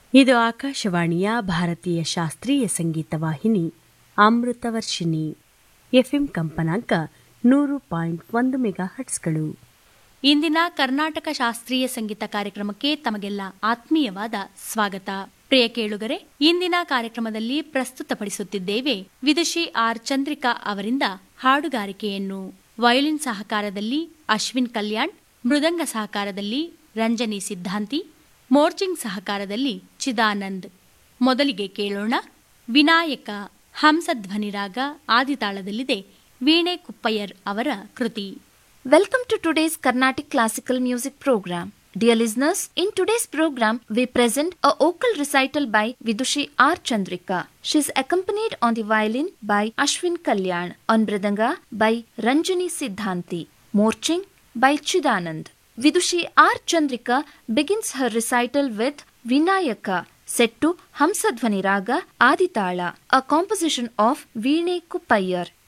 ಇದು ಆಕಾಶವಾಣಿಯ ಭಾರತೀಯ ಶಾಸ್ತ್ರೀಯ ಸಂಗೀತ ವಾಹಿನಿ ಅಮೃತವರ್ಷಿಣಿ ಎಫ್ಎಂ ಕಂಪನಾಂಕ ನೂರು ಪಾಯಿಂಟ್ ಒಂದು ಮೆಗಾ ಹಟ್ಸ್ಗಳು ಇಂದಿನ ಕರ್ನಾಟಕ ಶಾಸ್ತ್ರೀಯ ಸಂಗೀತ ಕಾರ್ಯಕ್ರಮಕ್ಕೆ ತಮಗೆಲ್ಲ ಆತ್ಮೀಯವಾದ ಸ್ವಾಗತ ಪ್ರಿಯ ಕೇಳುಗರೆ ಇಂದಿನ ಕಾರ್ಯಕ್ರಮದಲ್ಲಿ ಪ್ರಸ್ತುತಪಡಿಸುತ್ತಿದ್ದೇವೆ ವಿದುಷಿ ಆರ್ ಚಂದ್ರಿಕಾ ಅವರಿಂದ ಹಾಡುಗಾರಿಕೆಯನ್ನು ವಯೋಲಿನ್ ಸಹಕಾರದಲ್ಲಿ ಅಶ್ವಿನ್ ಕಲ್ಯಾಣ್ ಮೃದಂಗ ಸಹಕಾರದಲ್ಲಿ ರಂಜನಿ ಸಿದ್ಧಾಂತಿ ಮೋರ್ಚಿಂಗ್ ಸಹಕಾರದಲ್ಲಿ ಚಿದಾನಂದ್ ಮೊದಲಿಗೆ ಕೇಳೋಣ ವಿನಾಯಕ ಹಂಸಧ್ವನಿರಾಗ ಆದಿತಾಳದಲ್ಲಿದೆ ವೀಣೆ ಕುಪ್ಪಯ್ಯರ್ ಅವರ ಕೃತಿ Welcome to today's Carnatic Classical Music Program. Dear listeners, in today's program, we present a vocal recital by Vidushi R. Chandrika. She is accompanied on the violin by Ashwin Kalyan, on Mridanga by Ranjani Siddhanti, Morching by Chidanand. Vidushi R. Chandrika begins her recital with Vinayaka, set to Hamsadhvani Raga Aditala, a composition of Veene Kuppayar.